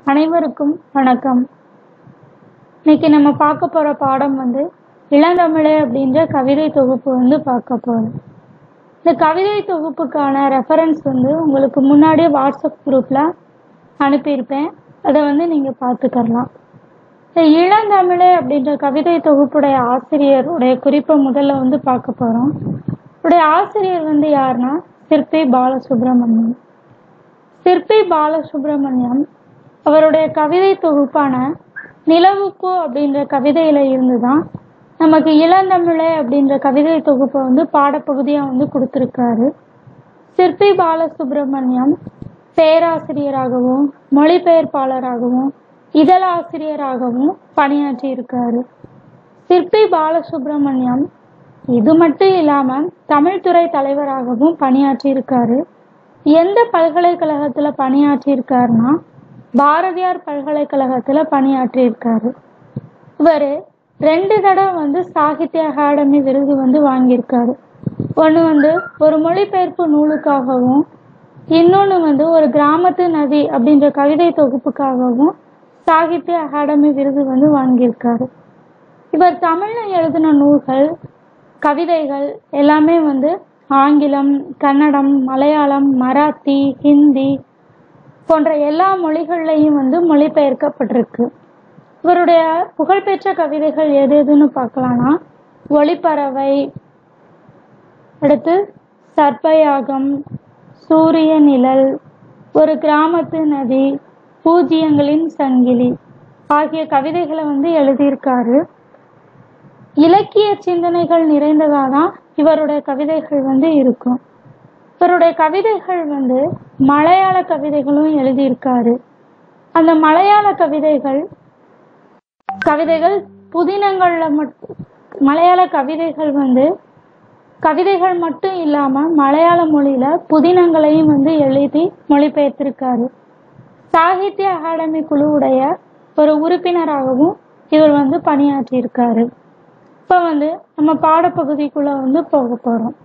அனைவருக்கும் வணக்கம் இன்னைக்கு நம்ம பார்க்க போற பாடம் வந்து இளந்தமிழே அப்படின்ற கவிதை தொகுப்பு வந்து பார்க்க போறோம் இந்த கவிதை தொகுப்புக்கான ரெஃபரன்ஸ் வந்து உங்களுக்கு முன்னாடியே வாட்ஸ்அப் குரூப்ல அனுப்பியிருப்பேன் அதை வந்து நீங்க பார்த்துக்கலாம் இந்த இளந்தமிழே அப்படின்ற கவிதை தொகுப்புடைய ஆசிரியருடைய குறிப்பை முதல்ல வந்து பார்க்க போறோம் உடைய ஆசிரியர் வந்து யாருன்னா சிற்பி பாலசுப்ரமணியம் சிற்பி பாலசுப்ரமணியம் அவருடைய கவிதை தொகுப்பான நிலவுப்பூ அப்படின்ற கவிதையில இருந்துதான் நமக்கு இளந்தமிழே அப்படின்ற கவிதை தொகுப்பை வந்து பாடப்பகுதியா வந்து கொடுத்திருக்காரு சிற்பி பாலசுப்ரமணியம் பேராசிரியராகவும் மொழிபெயர்ப்பாளராகவும் இதழாசிரியராகவும் பணியாற்றி இருக்காரு சிற்பி பாலசுப்ரமணியம் இது மட்டும் இல்லாம தமிழ்துறை தலைவராகவும் பணியாற்றி இருக்காரு எந்த பல்கலைக்கழகத்துல பணியாற்றி இருக்காருன்னா பாரதியார் பல்கலைக்கழகத்துல பணியாற்றி இருக்காரு இவரு ரெண்டு தடவை வந்து சாகித்ய அகாடமி விருது வந்து வாங்கியிருக்காரு ஒன்று வந்து ஒரு மொழிபெயர்ப்பு நூலுக்காகவும் இன்னொன்று வந்து ஒரு கிராமத்து நதி அப்படின்ற கவிதை தொகுப்புக்காகவும் சாகித்ய அகாடமி விருது வந்து வாங்கியிருக்காரு இவர் தமிழ்ல எழுதின நூல்கள் கவிதைகள் எல்லாமே வந்து ஆங்கிலம் கன்னடம் மலையாளம் மராத்தி ஹிந்தி போன்ற எல்லா மொழிகள்லையும் வந்து மொழிபெயர்க்கப்பட்டிருக்கு இவருடைய புகழ்பெற்ற கவிதைகள் எது எதுன்னு பார்க்கலாம்னா ஒளிப்பறவை அடுத்து சர்ப்பயாகம் சூரிய நிழல் ஒரு கிராமத்து நதி பூஜ்ஜியங்களின் சங்கிலி ஆகிய கவிதைகளை வந்து எழுதியிருக்காரு இலக்கிய சிந்தனைகள் நிறைந்ததாக தான் இவருடைய கவிதைகள் வந்து இருக்கும் இவருடைய கவிதைகள் வந்து மலையாள கவிதைகளும் எழுதியிருக்காரு அந்த மலையாள கவிதைகள் கவிதைகள் புதினங்கள்ல மட்டும் மலையாள கவிதைகள் வந்து கவிதைகள் மட்டும் இல்லாம மலையாள மொழியில புதினங்களையும் வந்து எழுதி மொழிபெயர்த்திருக்காரு சாகித்ய அகாடமி குழுவுடைய ஒரு உறுப்பினராகவும் இவர் வந்து பணியாற்றி இருக்காரு இப்ப வந்து நம்ம பாடப்பகுதிக்குள்ள வந்து போக போறோம்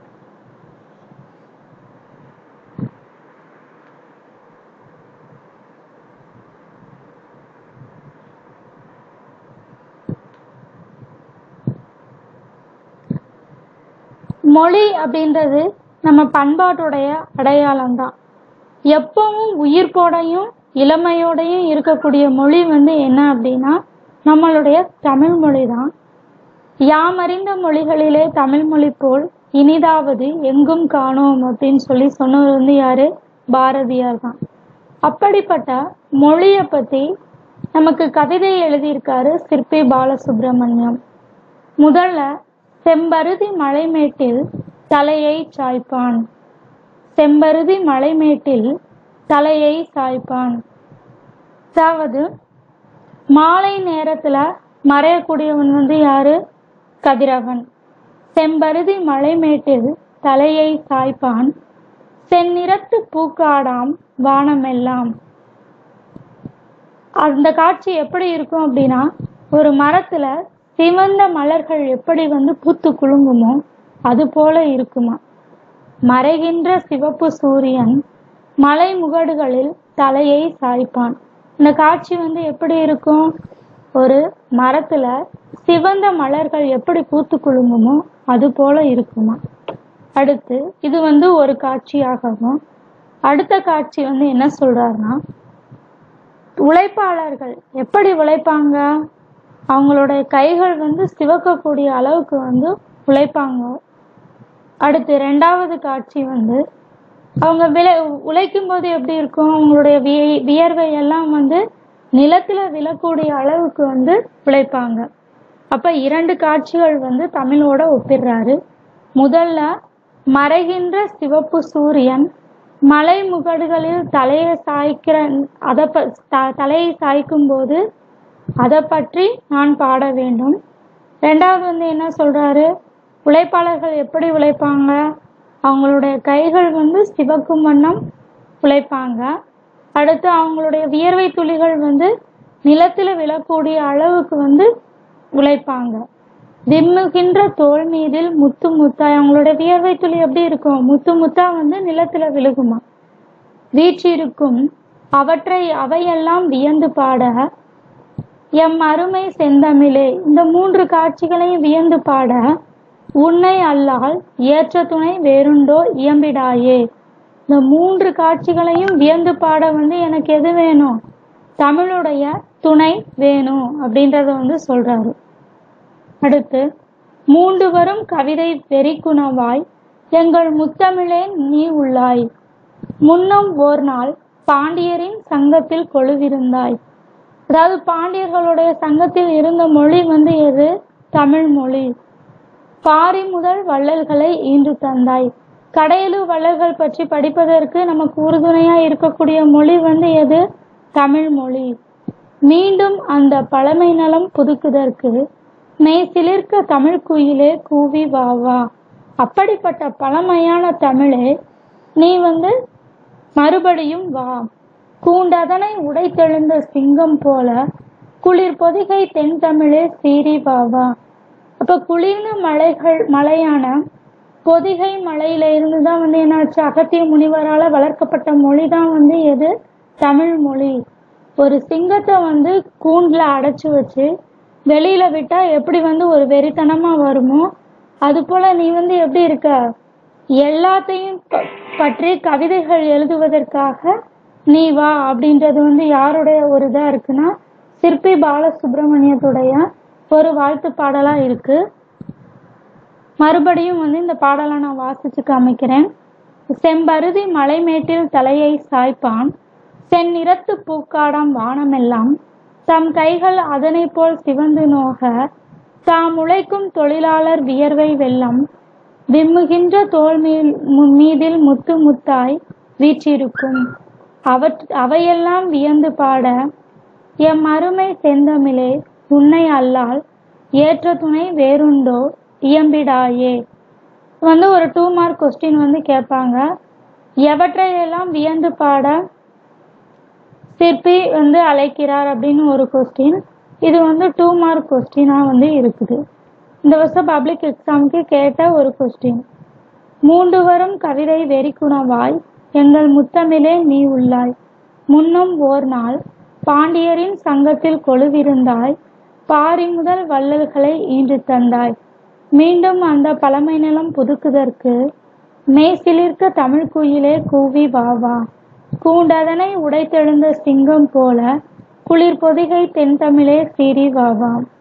மொழி அப்படின்றது நம்ம பண்பாட்டுடைய அடையாளம் தான் எப்பவும் உயிர்ப்போடையும் இளமையோடையும் இருக்கக்கூடிய மொழி வந்து என்ன அப்படின்னா நம்மளுடைய தமிழ் மொழி தான் யாமறிந்த மொழிகளிலே தமிழ் மொழி போல் இனிதாவது எங்கும் காணோம் அப்படின்னு சொல்லி சொன்னவர் வந்து யாரு பாரதியார் தான் அப்படிப்பட்ட மொழிய பத்தி நமக்கு கவிதை எழுதியிருக்காரு சிற்பி பாலசுப்ரமணியம் முதல்ல செம்பருதி மலைமேட்டில் தலையை சாய்ப்பான் செம்பருதி மலைமேட்டில் தலையை சாய்ப்பான் அதாவது மாலை நேரத்துல மறையக்கூடியவன் வந்து யாரு கதிரவன் செம்பருதி மலைமேட்டில் தலையை சாய்ப்பான் செந்நிறத்து பூக்காடாம் வானமெல்லாம் அந்த காட்சி எப்படி இருக்கும் அப்படின்னா ஒரு மரத்துல சிவந்த மலர்கள் எப்படி வந்து பூத்து குலுங்குமோ அது போல இருக்குமா மறைகின்ற சிவப்பு சூரியன் மலை முகடுகளில் தலையை சாய்ப்பான் இந்த காட்சி வந்து எப்படி இருக்கும் ஒரு மரத்துல சிவந்த மலர்கள் எப்படி பூத்து குலுங்குமோ அது போல இருக்குமா அடுத்து இது வந்து ஒரு காட்சியாகவும் அடுத்த காட்சி வந்து என்ன சொல்றாருன்னா உழைப்பாளர்கள் எப்படி உழைப்பாங்க அவங்களுடைய கைகள் வந்து சிவக்கக்கூடிய அளவுக்கு வந்து உழைப்பாங்க அடுத்து ரெண்டாவது காட்சி வந்து அவங்க விளை உழைக்கும் போது எப்படி இருக்கும் அவங்களுடைய விய வியர்வை எல்லாம் வந்து நிலத்துல விழக்கூடிய அளவுக்கு வந்து உழைப்பாங்க அப்ப இரண்டு காட்சிகள் வந்து தமிழோட ஒப்பிடுறாரு முதல்ல மறைகின்ற சிவப்பு சூரியன் மலை முகடுகளில் தலையை சாய்க்கிற அதை தலையை சாய்க்கும் போது அதை பற்றி நான் பாட வேண்டும் ரெண்டாவது வந்து என்ன சொல்றாரு உழைப்பாளர்கள் எப்படி உழைப்பாங்க அவங்களுடைய கைகள் வந்து சிவக்கும் வண்ணம் உழைப்பாங்க அடுத்து அவங்களுடைய வியர்வை துளிகள் வந்து நிலத்துல விழக்கூடிய அளவுக்கு வந்து உழைப்பாங்க விம்முகின்ற தோல் மீதில் முத்து முத்தா அவங்களுடைய வியர்வை துளி எப்படி இருக்கும் முத்து முத்தா வந்து நிலத்துல விழுகுமா வீற்றிருக்கும் அவற்றை அவையெல்லாம் வியந்து பாட எம் அருமை செந்தமிழே இந்த மூன்று காட்சிகளையும் வியந்து பாட உன்னை அல்லால் ஏற்ற துணை வேறுண்டோ இயம்பிடாயே இந்த மூன்று காட்சிகளையும் வியந்து பாட வந்து எனக்கு எது வேணும் தமிழுடைய துணை வேணும் அப்படின்றத வந்து சொல்றாரு அடுத்து மூண்டு வரும் கவிதை வெறிக்குணவாய் எங்கள் முத்தமிழே நீ உள்ளாய் முன்னும் ஓர் நாள் பாண்டியரின் சங்கத்தில் கொழுவிருந்தாய் அதாவது பாண்டியர்களுடைய சங்கத்தில் இருந்த மொழி வந்து எது தமிழ் மொழி பாரி முதல் வள்ளல்களை ஈன்று தந்தாய் கடையலு வள்ளல்கள் பற்றி படிப்பதற்கு நமக்கு உறுதுணையா இருக்கக்கூடிய மொழி வந்து எது தமிழ் மொழி மீண்டும் அந்த பழமை நலம் புதுக்குதற்கு மெய் சிலிர்க்க தமிழ் குயிலே கூவி வா வா அப்படிப்பட்ட பழமையான தமிழே நீ வந்து மறுபடியும் வா கூண்டதனை உடைத்தெழுந்த சிங்கம் போல குளிர் பொதிகை தென் தமிழே சீறி வா வா அப்ப குளிர்ந்த மலைகள் மலையான பொதிகை மலையில இருந்து தான் வந்து என்னாச்சு அகத்திய முனிவரால வளர்க்கப்பட்ட மொழி தான் வந்து எது தமிழ் மொழி ஒரு சிங்கத்தை வந்து கூண்டுல அடைச்சு வச்சு வெளியில விட்டா எப்படி வந்து ஒரு வெறித்தனமா வருமோ அது போல நீ வந்து எப்படி இருக்க எல்லாத்தையும் ப- பற்றி கவிதைகள் எழுதுவதற்காக நீ வா அப்படின்றது வந்து யாருடைய ஒரு இதா இருக்குன்னா சிற்பி பாலசுப்ரமணியத்துடைய ஒரு வாழ்த்து பாடலா இருக்கு மறுபடியும் வந்து இந்த பாடலை நான் வாசிச்சு காமிக்கிறேன் செம்பருதி மலைமேட்டில் தலையை சாய்ப்பான் செந்நிறத்து பூக்காடாம் வானமெல்லாம் தம் கைகள் அதனை போல் சிவந்து நோக தாம் உழைக்கும் தொழிலாளர் வியர்வை வெள்ளம் விம்முகின்ற தோல் மீ- மு- மீதில் முத்து முத்தாய் வீற்றிருக்கும் அவற் அவையெல்லாம் வியந்து பாட எம் அருமை செந்தமிழே உன்னை அல்லால் ஏற்ற துணை வேறுண்டோ இயம்பிடாயே வந்து ஒரு டூ மார்க் கொஸ்டின் வந்து கேட்பாங்க எவற்றையெல்லாம் வியந்து பாட சிற்பி வந்து அழைக்கிறார் அப்படின்னு ஒரு கொஸ்டின் இது வந்து டூ மார்க் கொஸ்டினா வந்து இருக்குது இந்த வருஷம் பப்ளிக் எக்ஸாமுக்கு கேட்ட ஒரு கொஸ்டின் மூன்று வரும் கவிதை வெறிக்குணவாய் எங்கள் முத்தமிழே நீ உள்ளாய் முன்னும் ஓர் நாள் பாண்டியரின் சங்கத்தில் கொழுவிருந்தாய் பாரி முதல் வள்ளல்களை ஈன்று தந்தாய் மீண்டும் அந்த பழமை நிலம் புதுக்குதற்கு மெய்சிலிர்க்க தமிழ் குயிலே கூவி வா வா கூண்டதனை உடைத்தெழுந்த சிங்கம் போல குளிர் பொதிகை தென்தமிழே சீறி வா வா